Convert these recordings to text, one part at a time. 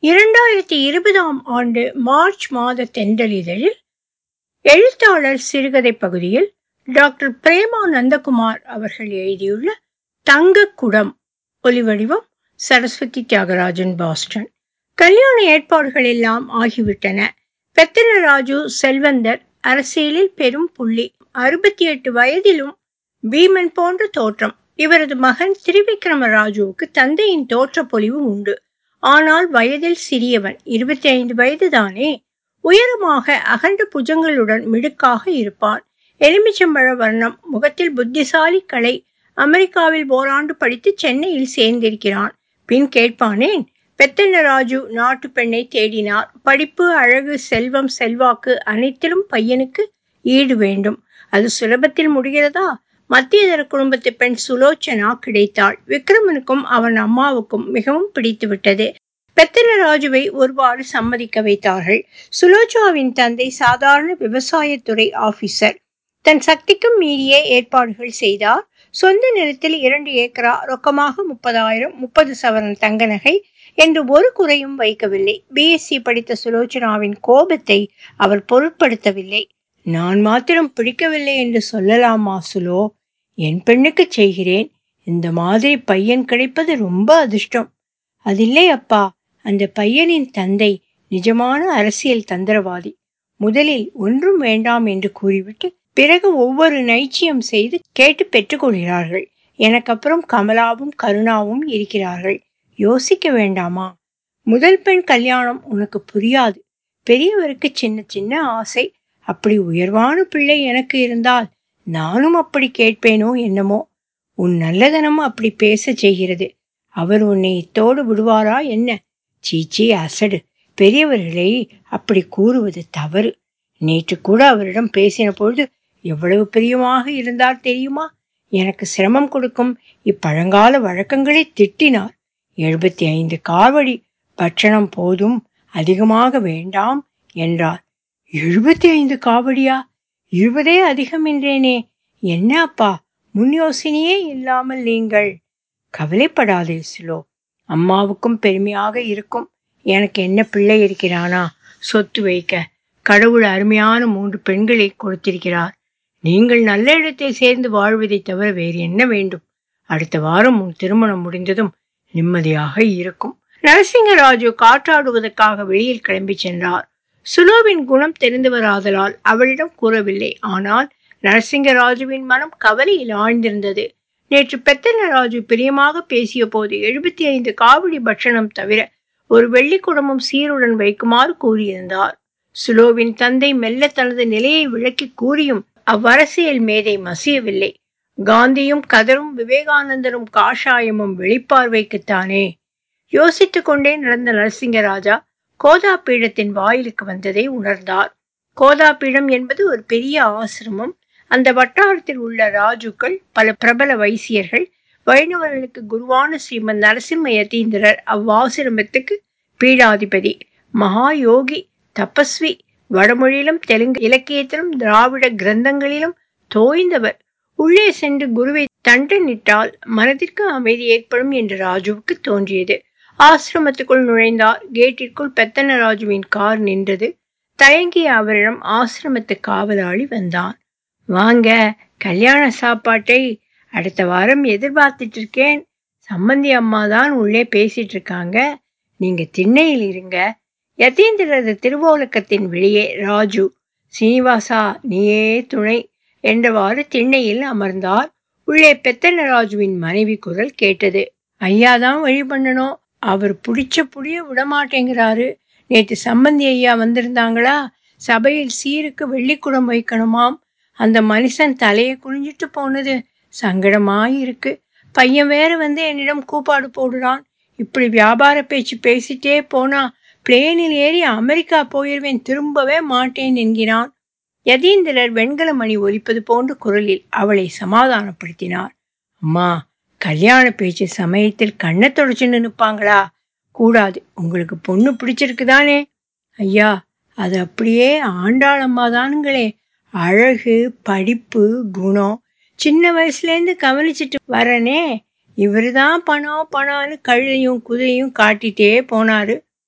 இரண்டாயிரத்தி இருபதாம் ஆண்டு மார்ச் மாத தென்றலிதழில் எழுத்தாளர் சிறுகதை பகுதியில் டாக்டர் பிரேமா நந்தகுமார் அவர்கள் எழுதியுள்ள தங்கக் குடம் ஒலிவடிவம் சரஸ்வதி தியாகராஜன் பாஸ்டன் கல்யாண ஏற்பாடுகள் எல்லாம் ஆகிவிட்டன பெத்தனராஜு செல்வந்தர் அரசியலில் பெரும் புள்ளி அறுபத்தி எட்டு வயதிலும் பீமன் போன்ற தோற்றம் இவரது மகன் திரிவிக்ரமராஜுவுக்கு தந்தையின் தோற்ற பொலிவு உண்டு ஆனால் வயதில் சிறியவன் இருபத்தி ஐந்து வயதுதானே உயரமாக அகண்ட புஜங்களுடன் மிடுக்காக இருப்பான் எலுமிச்சம்பழ வர்ணம் முகத்தில் புத்திசாலி கலை அமெரிக்காவில் ஓராண்டு படித்து சென்னையில் சேர்ந்திருக்கிறான் பின் கேட்பானேன் பெத்தனராஜு நாட்டு பெண்ணை தேடினார் படிப்பு அழகு செல்வம் செல்வாக்கு அனைத்திலும் பையனுக்கு ஈடு வேண்டும் அது சுலபத்தில் முடிகிறதா மத்தியதர குடும்பத்து பெண் சுலோச்சனா கிடைத்தாள் விக்ரமனுக்கும் அவன் அம்மாவுக்கும் மிகவும் பிடித்து விட்டது பெத்தனராஜுவை ஒருவாறு சம்மதிக்க வைத்தார்கள் சுலோச்சாவின் தந்தை சாதாரண விவசாயத்துறை ஆபீசர் தன் சக்திக்கும் மீறிய ஏற்பாடுகள் செய்தார் சொந்த நிலத்தில் இரண்டு ஏக்கரா ரொக்கமாக முப்பதாயிரம் முப்பது சவரன் தங்க நகை என்று ஒரு குறையும் வைக்கவில்லை பிஎஸ்சி படித்த சுலோச்சனாவின் கோபத்தை அவர் பொருட்படுத்தவில்லை நான் மாத்திரம் பிடிக்கவில்லை என்று சொல்லலாமா சுலோ என் பெண்ணுக்கு செய்கிறேன் இந்த மாதிரி பையன் கிடைப்பது ரொம்ப அதிர்ஷ்டம் அதில்லை அப்பா அந்த பையனின் தந்தை நிஜமான அரசியல் தந்திரவாதி முதலில் ஒன்றும் வேண்டாம் என்று கூறிவிட்டு பிறகு ஒவ்வொரு நைச்சியம் செய்து கேட்டு பெற்றுக்கொள்கிறார்கள் எனக்கு அப்புறம் கமலாவும் கருணாவும் இருக்கிறார்கள் யோசிக்க வேண்டாமா முதல் பெண் கல்யாணம் உனக்கு புரியாது பெரியவருக்கு சின்ன சின்ன ஆசை அப்படி உயர்வான பிள்ளை எனக்கு இருந்தால் நானும் அப்படி கேட்பேனோ என்னமோ உன் நல்லதனம் அப்படி பேச செய்கிறது அவர் உன்னை இத்தோடு விடுவாரா என்ன சீச்சி அசடு பெரியவர்களை அப்படி கூறுவது தவறு நேற்று கூட அவரிடம் பேசின பொழுது எவ்வளவு பிரியமாக இருந்தார் தெரியுமா எனக்கு சிரமம் கொடுக்கும் இப்பழங்கால வழக்கங்களை திட்டினார் எழுபத்தி ஐந்து காவடி பட்சணம் போதும் அதிகமாக வேண்டாம் என்றார் எழுபத்தி ஐந்து காவடியா இருபதே அதிகம் என்றேனே என்ன அப்பா முன் யோசனையே இல்லாமல் நீங்கள் கவலைப்படாதே சிலோ அம்மாவுக்கும் பெருமையாக இருக்கும் எனக்கு என்ன பிள்ளை இருக்கிறானா சொத்து வைக்க கடவுள் அருமையான மூன்று பெண்களை கொடுத்திருக்கிறார் நீங்கள் நல்ல இடத்தை சேர்ந்து வாழ்வதை தவிர வேறு என்ன வேண்டும் அடுத்த வாரம் உன் திருமணம் முடிந்ததும் நிம்மதியாக இருக்கும் நரசிங்கராஜு காற்றாடுவதற்காக வெளியில் கிளம்பி சென்றார் சுலோவின் குணம் தெரிந்தவராதலால் அவளிடம் கூறவில்லை ஆனால் நரசிங்கராஜுவின் மனம் கவலையில் ஆழ்ந்திருந்தது நேற்று பெத்தனராஜு பிரியமாக பேசிய போது எழுபத்தி ஐந்து காவடி பட்சணம் தவிர ஒரு வெள்ளி குடமும் சீருடன் வைக்குமாறு கூறியிருந்தார் சுலோவின் தந்தை மெல்ல தனது நிலையை விளக்கி கூறியும் அவ்வரசியல் மேதை மசியவில்லை காந்தியும் கதரும் விவேகானந்தரும் காஷாயமும் வெளிப்பார்வைக்குத்தானே யோசித்துக் கொண்டே நடந்த நரசிங்கராஜா கோதா பீடத்தின் வாயிலுக்கு வந்ததை உணர்ந்தார் கோதா பீடம் என்பது ஒரு பெரிய ஆசிரமம் அந்த வட்டாரத்தில் உள்ள ராஜுக்கள் பல பிரபல வைசியர்கள் வைணவர்களுக்கு குருவான ஸ்ரீமத் நரசிம்ம யதீந்திரர் அவ்வாசிரமத்துக்கு பீடாதிபதி மகா யோகி தபஸ்வி வடமொழியிலும் தெலுங்கு இலக்கியத்திலும் திராவிட கிரந்தங்களிலும் தோய்ந்தவர் உள்ளே சென்று குருவை தண்டனிட்டால் மனதிற்கு அமைதி ஏற்படும் என்று ராஜுவுக்கு தோன்றியது ஆசிரமத்துக்குள் நுழைந்தார் கேட்டிற்குள் பெத்தனராஜுவின் கார் நின்றது தயங்கிய அவரிடம் ஆசிரமத்து காவலாளி வந்தான் வாங்க கல்யாண சாப்பாட்டை அடுத்த வாரம் எதிர்பார்த்துட்டு இருக்கேன் சம்பந்தி அம்மா தான் உள்ளே பேசிட்டு இருக்காங்க நீங்க திண்ணையில் இருங்க யதீந்திரது திருவோலக்கத்தின் வெளியே ராஜு சீனிவாசா நீயே துணை என்றவாறு திண்ணையில் அமர்ந்தார் உள்ளே பெத்தனராஜுவின் மனைவி குரல் கேட்டது ஐயா தான் வழி பண்ணணும் அவர் பிடிச்ச புடிய விடமாட்டேங்கிறாரு நேற்று சம்பந்தி ஐயா வந்திருந்தாங்களா சபையில் சீருக்கு வெள்ளிக்குடம் வைக்கணுமாம் அந்த மனுஷன் தலையை குனிஞ்சிட்டு போனது சங்கடமாயிருக்கு பையன் வேற வந்து என்னிடம் கூப்பாடு போடுறான் இப்படி வியாபார பேச்சு பேசிட்டே போனா பிளேனில் ஏறி அமெரிக்கா போயிருவேன் திரும்பவே மாட்டேன் என்கிறான் யதீந்திரர் வெண்கல மணி ஒலிப்பது போன்ற குரலில் அவளை சமாதானப்படுத்தினார் அம்மா கல்யாண பேச்சு சமயத்தில் கண்ணை தொடச்சுன்னு நிற்பாங்களா கூடாது உங்களுக்கு பொண்ணு பிடிச்சிருக்குதானே ஐயா அது அப்படியே ஆண்டாளம்மா தானுங்களே அழகு படிப்பு குணம் சின்ன வயசுலேருந்து கவனிச்சிட்டு வரனே இவரு தான் பணம் பணம்னு கழுதையும் குதிரையும் காட்டிட்டே போனாரு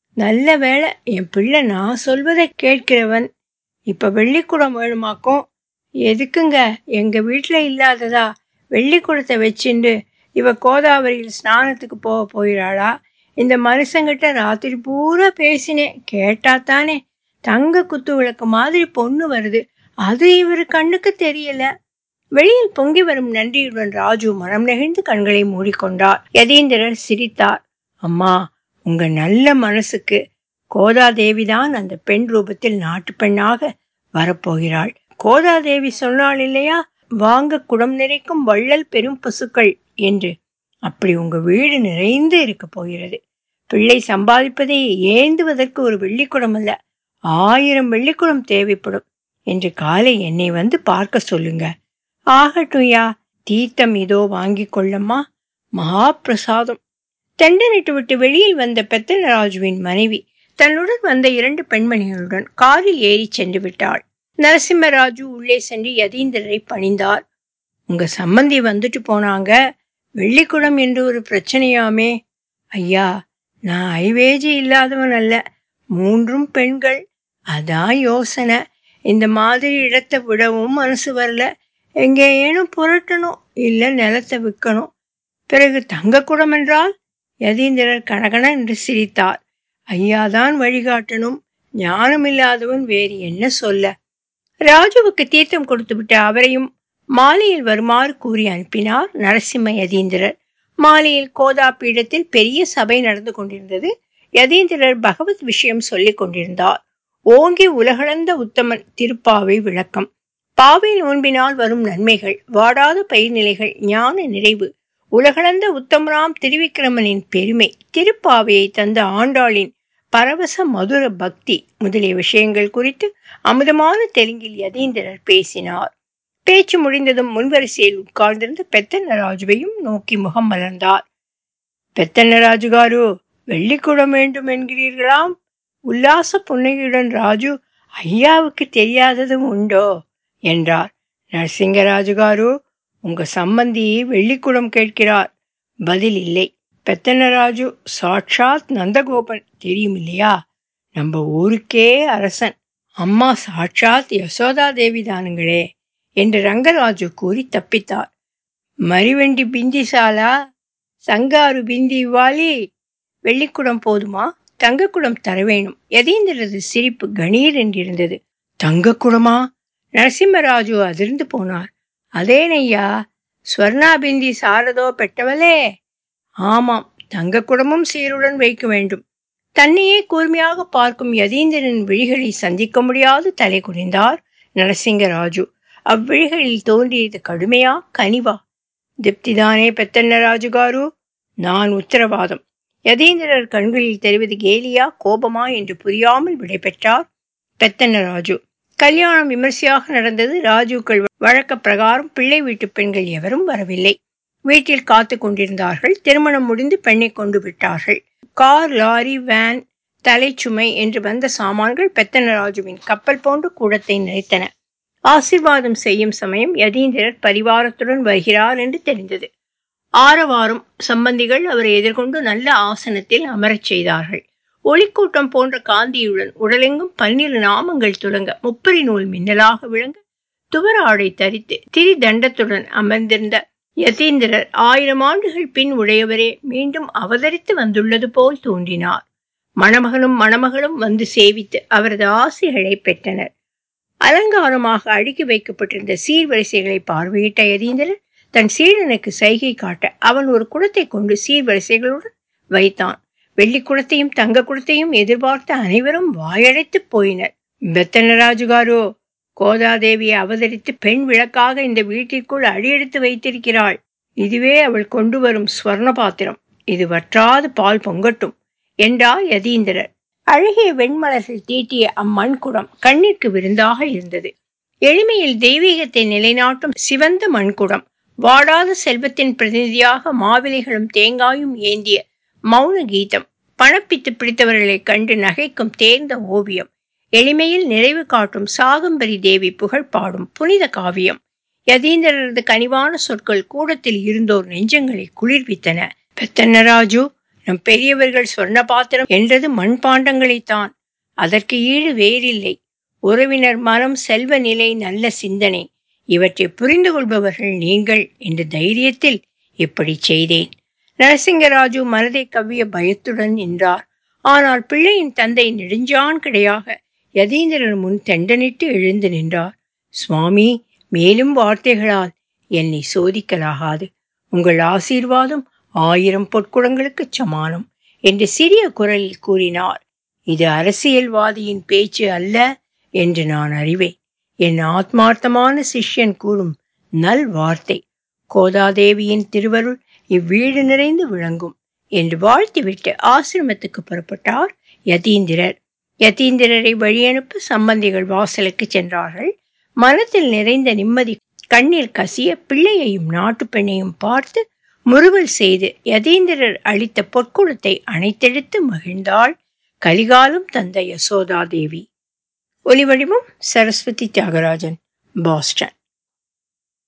நல்ல வேளை என் பிள்ளை நான் சொல்வதை கேட்கிறவன் இப்ப வெள்ளிக்குடம் வேணுமாக்கும் எதுக்குங்க எங்க வீட்டுல இல்லாததா வெள்ளிக்குடத்தை வச்சுண்டு இவ கோதாவரியில் ஸ்நானத்துக்கு போக போயிறாளா இந்த மனுஷங்கிட்ட ராத்திரி பூரா பேசினேன் கேட்டா தானே தங்க குத்து விளக்கு மாதிரி பொண்ணு வருது அது இவர் கண்ணுக்கு தெரியல வெளியில் பொங்கி வரும் நன்றியுடன் ராஜு மனம் நெகிழ்ந்து கண்களை மூடிக்கொண்டார் யதீந்திரர் சிரித்தார் அம்மா உங்க நல்ல மனசுக்கு கோதாதேவி தான் அந்த பெண் ரூபத்தில் நாட்டு பெண்ணாக வரப்போகிறாள் கோதாதேவி சொன்னாள் இல்லையா வாங்க குடம் நிறைக்கும் வள்ளல் பெரும் பசுக்கள் என்று அப்படி உங்க வீடு நிறைந்து இருக்க போகிறது பிள்ளை சம்பாதிப்பதை ஏந்துவதற்கு ஒரு வெள்ளிக்குடம் அல்ல ஆயிரம் வெள்ளிக்குடம் தேவைப்படும் என்று காலை என்னை வந்து பார்க்க சொல்லுங்க ஆகட்டும்யா தீர்த்தம் இதோ வாங்கி கொள்ளம்மா மகா பிரசாதம் தெண்டனிட்டு விட்டு வெளியில் வந்த பெத்தனராஜுவின் மனைவி தன்னுடன் வந்த இரண்டு பெண்மணிகளுடன் காரில் ஏறி சென்று விட்டாள் நரசிம்மராஜு உள்ளே சென்று யதீந்திரரை பணிந்தார் உங்க சம்பந்தி வந்துட்டு போனாங்க வெள்ளிக்குடம் என்று ஒரு பிரச்சனையாமே ஐயா நான் ஐவேஜி இல்லாதவன் அல்ல மூன்றும் பெண்கள் அதான் யோசனை இந்த மாதிரி இடத்தை விடவும் மனசு வரல எங்கேயேனும் புரட்டணும் இல்ல நிலத்தை விற்கணும் பிறகு தங்க குடம் என்றால் யதீந்திரர் கணகன என்று சிரித்தார் ஐயாதான் வழிகாட்டணும் ஞானம் இல்லாதவன் வேறு என்ன சொல்ல ராஜுவுக்கு தீர்த்தம் கொடுத்துவிட்டு அவரையும் மாலையில் வருமாறு கூறி அனுப்பினார் நரசிம்ம யதீந்திரர் மாலையில் கோதா பீடத்தில் பெரிய சபை நடந்து கொண்டிருந்தது யதீந்திரர் பகவத் விஷயம் சொல்லிக் கொண்டிருந்தார் ஓங்கி உலகளந்த உத்தமன் திருப்பாவை விளக்கம் பாவை நோன்பினால் வரும் நன்மைகள் வாடாத பயிர்நிலைகள் ஞான நிறைவு உலகளந்த உத்தமராம் திருவிக்கிரமனின் பெருமை திருப்பாவையை தந்த ஆண்டாளின் பரவச மதுர பக்தி முதலிய விஷயங்கள் குறித்து அமுதமான தெலுங்கில் யதீந்திரர் பேசினார் பேச்சு முடிந்ததும் முன்வரிசையில் உட்கார்ந்திருந்த பெத்தன்னராஜுவையும் நோக்கி முகம் மலர்ந்தார் பெத்தன்னராஜு காரு வெள்ளிக்குடம் வேண்டும் என்கிறீர்களாம் உல்லாச புன்னகையுடன் ராஜு ஐயாவுக்கு தெரியாததும் உண்டோ என்றார் நரசிங்கராஜு காரு உங்க சம்பந்தி வெள்ளிக்குடம் கேட்கிறார் பதில் இல்லை பெத்தனராஜு சாட்சாத் நந்தகோபன் தெரியும் இல்லையா நம்ம ஊருக்கே அரசன் அம்மா சாட்சாத் யசோதா தேவி தானுங்களே என்று ரங்கராஜு கூறி தப்பித்தார் மரிவண்டி பிந்திசாலா சங்காரு பிந்தி இவ்வாலி வெள்ளிக்குடம் போதுமா தங்கக்குடம் தர வேணும் யதீந்திரது சிரிப்பு கணீர் என்றிருந்தது தங்கக்குடமா நரசிம்மராஜு அதிர்ந்து போனார் அதேனையா ஸ்வர்ணாபிந்தி சாரதோ பெற்றவளே ஆமாம் தங்கக்குடமும் சீருடன் வைக்க வேண்டும் தன்னையே கூர்மையாக பார்க்கும் யதீந்திரன் விழிகளை சந்திக்க முடியாது தலை குனிந்தார் நரசிங்கராஜு அவ்விழிகளில் தோன்றியது கடுமையா கனிவா திருப்திதானே பெத்தன்னராஜு காரு நான் உத்தரவாதம் யதீந்திரர் கண்களில் தெரிவது கேலியா கோபமா என்று புரியாமல் விடைபெற்றார் பெத்தன்னராஜு கல்யாணம் விமர்சையாக நடந்தது ராஜுக்கள் வழக்க பிரகாரம் பிள்ளை வீட்டு பெண்கள் எவரும் வரவில்லை வீட்டில் காத்து கொண்டிருந்தார்கள் திருமணம் முடிந்து பெண்ணை கொண்டு விட்டார்கள் கார் லாரி வேன் தலைச்சுமை என்று வந்த சாமான்கள் பெத்தனராஜுவின் கப்பல் போன்று கூடத்தை நிறைத்தன ஆசிர்வாதம் செய்யும் சமயம் யதீந்திரர் பரிவாரத்துடன் வருகிறார் என்று தெரிந்தது ஆரவாரம் சம்பந்திகள் அவரை எதிர்கொண்டு நல்ல ஆசனத்தில் அமரச் செய்தார்கள் ஒளிக்கூட்டம் போன்ற காந்தியுடன் உடலெங்கும் பன்னிரு நாமங்கள் துலங்க முப்பரி நூல் மின்னலாக விளங்க துவர ஆடை தரித்து திரி தண்டத்துடன் அமர்ந்திருந்த யதீந்திரர் ஆயிரம் ஆண்டுகள் பின் உடையவரே மீண்டும் அவதரித்து வந்துள்ளது போல் தோன்றினார் மணமகனும் மணமகளும் வந்து சேவித்து அவரது ஆசைகளை பெற்றனர் அலங்காரமாக அடுக்கி வைக்கப்பட்டிருந்த சீர்வரிசைகளை பார்வையிட்ட யதீந்திரர் தன் சீடனுக்கு சைகை காட்ட அவன் ஒரு குடத்தை கொண்டு சீர்வரிசைகளுடன் வைத்தான் வெள்ளி குடத்தையும் தங்க குடத்தையும் எதிர்பார்த்த அனைவரும் வாயடைத்து போயினர் பெத்தனராஜுகாரோ கோதாதேவியை அவதரித்து பெண் விளக்காக இந்த வீட்டிற்குள் அடியெடுத்து வைத்திருக்கிறாள் இதுவே அவள் கொண்டு வரும் ஸ்வர்ண பாத்திரம் இது வற்றாது பால் பொங்கட்டும் என்றார் யதீந்திரர் அழகிய வெண்மலர்கள் தீட்டிய அம்மண் குடம் கண்ணிற்கு விருந்தாக இருந்தது எளிமையில் தெய்வீகத்தை நிலைநாட்டும் சிவந்த மண்குடம் வாடாத செல்வத்தின் பிரதிநிதியாக மாவிலைகளும் தேங்காயும் ஏந்திய மௌன கீதம் பணப்பித்து பிடித்தவர்களைக் கண்டு நகைக்கும் தேர்ந்த ஓவியம் எளிமையில் நிறைவு காட்டும் சாகம்பரி தேவி புகழ் பாடும் புனித காவியம் யதீந்திரரது கனிவான சொற்கள் கூடத்தில் இருந்தோர் நெஞ்சங்களை குளிர்வித்தன பெத்தன்னராஜு நம் பெரியவர்கள் சொர்ண பாத்திரம் என்றது மண்பாண்டங்களைத்தான் அதற்கு ஈடு வேறில்லை உறவினர் மனம் செல்வ நிலை நல்ல சிந்தனை இவற்றை புரிந்து கொள்பவர்கள் நீங்கள் என்ற தைரியத்தில் இப்படி செய்தேன் நரசிங்கராஜு மனதை கவ்விய பயத்துடன் நின்றார் ஆனால் பிள்ளையின் தந்தை நெடுஞ்சான் கிடையாக யதீந்திரன் முன் தெண்டனிட்டு எழுந்து நின்றார் சுவாமி மேலும் வார்த்தைகளால் என்னை சோதிக்கலாகாது உங்கள் ஆசீர்வாதம் ஆயிரம் பொற்குடங்களுக்கு சமானம் என்று சிறிய குரலில் கூறினார் இது அரசியல்வாதியின் பேச்சு அல்ல என்று நான் அறிவேன் என் ஆத்மார்த்தமான சிஷ்யன் கூறும் நல் வார்த்தை கோதாதேவியின் திருவருள் இவ்வீடு நிறைந்து விளங்கும் என்று வாழ்த்திவிட்டு ஆசிரமத்துக்கு புறப்பட்டார் யதீந்திரர் யதீந்திரரை வழியனுப்ப சம்பந்திகள் வாசலுக்கு சென்றார்கள் மனத்தில் நிறைந்த நிம்மதி கண்ணில் கசிய பிள்ளையையும் நாட்டு பெண்ணையும் பார்த்து முறுவல் செய்து யதீந்திரர் அளித்த பொற்குளத்தை அணைத்தெடுத்து மகிழ்ந்தாள் கலிகாலம் தந்த யசோதாதேவி ஒலிவடிவம் சரஸ்வதி தியாகராஜன் பாஸ்டன்